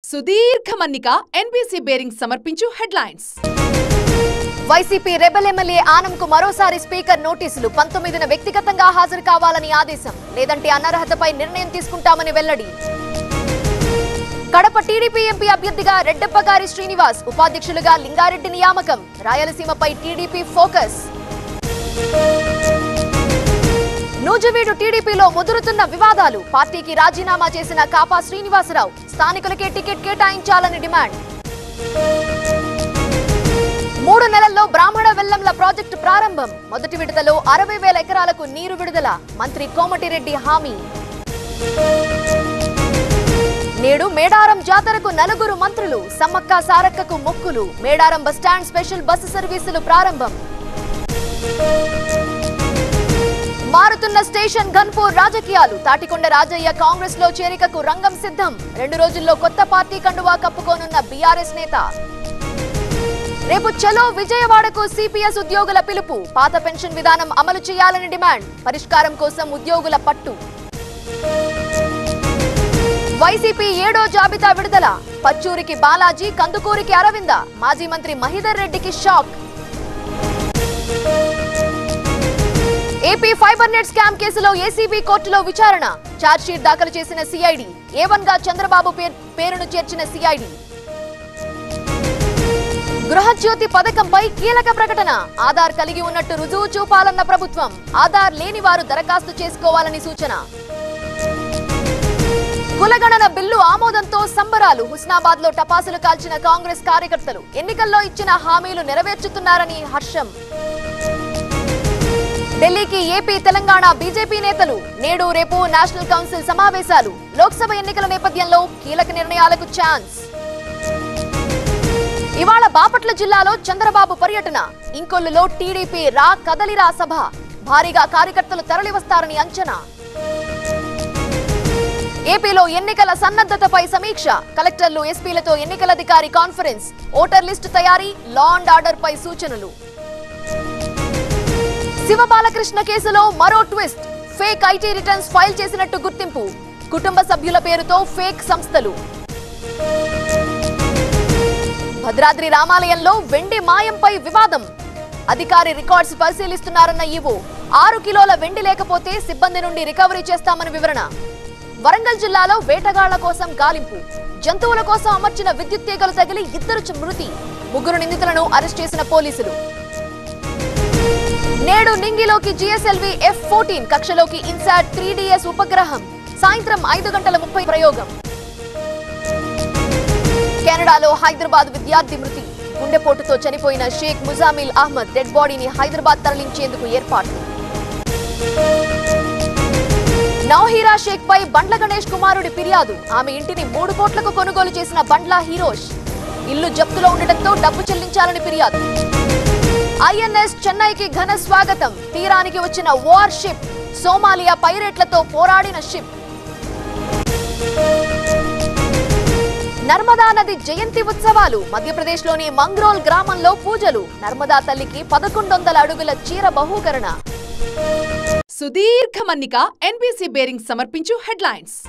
సుదీర్ఘ మన్నిక NBC bearing సమర్పించు హెడ్లైన్స్ వైసీపీ రెబెల్ ఎమ్మెల్యే ఆనంకు మరోసారి స్పీకర్ నోటీసులు పంతొమ్మిదిన వ్యక్తిగతంగా హాజరు కావాలని ఆదేశం లేదంటే అనర్హతపై నిర్ణయం తీసుకుంటామని వెల్లడి కడప టీడీపీ ఎంపీ అభ్యర్థిగా రెడ్డప్పగారి శ్రీనివాస్ ఉపాధ్యక్షులుగా లింగారెడ్డి నియామకం రాయలసీమపై టీడీపీ ఫోకస్ నూజువీడు టీడీపీలో ముదురుతున్న వివాదాలు పార్టీకి రాజీనామా చేసిన కాపా శ్రీనివాసరావు స్థానికులకే టికెట్ కేటాయించాలని డిమాండ్ మూడు నెలల్లో బ్రాహ్మణ వెల్లంల ప్రాజెక్టు ప్రారంభం మొదటి విడతలో అరవై వేల ఎకరాలకు నీరు విడుదల మంత్రి కోమటిరెడ్డి హామీ నేడు మేడారం జాతరకు నలుగురు మంత్రులు సమ్మక్క సారక్కకు మొక్కులు మేడారం బస్టాండ్ స్పెషల్ బస్సు సర్వీసులు ప్రారంభం మారుతున్న స్టేషన్ గన్పూర్ రాజకీయాలు తాటికొండ రాజయ్య కాంగ్రెస్ లో చేరికకు రంగం సిద్ధం రెండు రోజుల్లో కొత్త పార్టీ కండువా కప్పుకోనున్న బీఆర్ఎస్ నేత రేపు చలో విజయవాడకు సిపిఎస్ ఉద్యోగుల పిలుపు పాత పెన్షన్ విధానం అమలు చేయాలని డిమాండ్ పరిష్కారం కోసం ఉద్యోగుల పట్టు వైసీపీ ఏడో జాబితా విడుదల పచ్చూరికి బాలాజీ కందుకూరికి అరవింద మాజీ మంత్రి మహిదర్ రెడ్డికి shock AP Fiber Net scam కేసులో ఏసీబీ కోర్టులో విచారణ ఛార్జ్షీట్ దాఖలు చేసిన సిఐడి ఏవన్ గా చంద్రబాబు పేర్- పేరును చేర్చిన సిఐడి గృహజ్యోతి పథకంపై కీలక ప్రకటన ఆధార్ కలిగి ఉన్నట్టు రుజువు చూపాలన్న ప్రభుత్వం ఆధార్ లేని వారు దరఖాస్తు చేసుకోవాలని సూచన కులగణన బిల్లు ఆమోదంతో సంబరాలు హుస్నాబాద్ లో టపాసులు కాల్చిన కాంగ్రెస్ కార్యకర్తలు ఎన్నికల్లో ఇచ్చిన హామీలు నెరవేర్చుతున్నారని హర్షం ఢిల్లీకి ఏపీ తెలంగాణ బీజేపీ నేతలు నేడు రేపు నేషనల్ కౌన్సిల్ సమావేశాలు లోక్సభ ఎన్నికల నేపథ్యంలో కీలక నిర్ణయాలకు ఛాన్స్ ఇవాళ బాపట్ల జిల్లాలో చంద్రబాబు పర్యటన ఇంకొల్లులో టీడీపీ రా కదలిరా సభ భారీగా కార్యకర్తలు తరలివస్తారని అంచనా ఏపీలో ఎన్నికల సన్నద్ధతపై సమీక్ష కలెక్టర్లు ఎస్పీలతో ఎన్నికల కాన్ఫరెన్స్ ఓటర్ లిస్టు తయారీ లా అండ్ ఆర్డర్ పై సూచనలు శివబాలకృష్ణ కేసులో మరో twist fake IT returns file చేసినట్టు గుర్తింపు కుటుంబ సభ్యుల పేరుతో ఫేక్ సంస్థలు భద్రాద్రి రామాలయంలో వెండి మాయంపై వివాదం అధికారి రికార్డ్స్ పరిశీలిస్తున్నారన్న ఈవో ఆరు కిలోల వెండి లేకపోతే సిబ్బంది నుండి రికవరీ చేస్తామని వివరణ వరంగల్ జిల్లాలో వేటగాళ్ల కోసం గాలింపు జంతువుల కోసం అమర్చిన విద్యుత్ తీగలు తగిలి ఇద్దరు చ- మృతి ముగ్గురు నిందితులను అరెస్ట్ చేసిన పోలీసులు నేడు నింగిలోకి జిఎస్ఎల్వి ఎఫ్ ఫోర్టీన్ కక్షలోకి ఇన్సాట్ త్రీ డిఎస్ ఉపగ్రహం సాయంత్రం ఐదు గంటల ముప్పై ప్రయోగం కెనడాలో హైదరాబాద్ విద్యార్థి మృతి గుండెపోటుతో చనిపోయిన షేక్ ముజామిల్ అహ్మద్ డెడ్ బాడీని హైదరాబాద్ తరలించేందుకు ఏర్పాట్లు నౌహీరా షేక్ పై బండ్ల గణేష్ కుమారుడి ఫిర్యాదు ఆమె ఇంటిని మూడు కోట్లకు కొనుగోలు చేసిన బండ్ల హీరోష్ ఇల్లు జప్తులో ఉండటంతో డబ్బు చెల్లించాలని ఫిర్యాదు ఐఎన్ఎస్ చెన్నైకి ఘన స్వాగతం తీరానికి వచ్చిన వార్ షిప్ సోమాలియా పైరేట్లతో పోరాడిన షిప్ నర్మదా నది జయంతి ఉత్సవాలు మధ్యప్రదేశ్లోని మంగ్రోల్ గ్రామంలో పూజలు నర్మదా తల్లికి పదకొండు వందల అడుగుల చీర బహూకరణ సుదీర్ఘ మన్నిక ఎన్బీసీ బేరింగ్ సమర్పించు హెడ్లైన్స్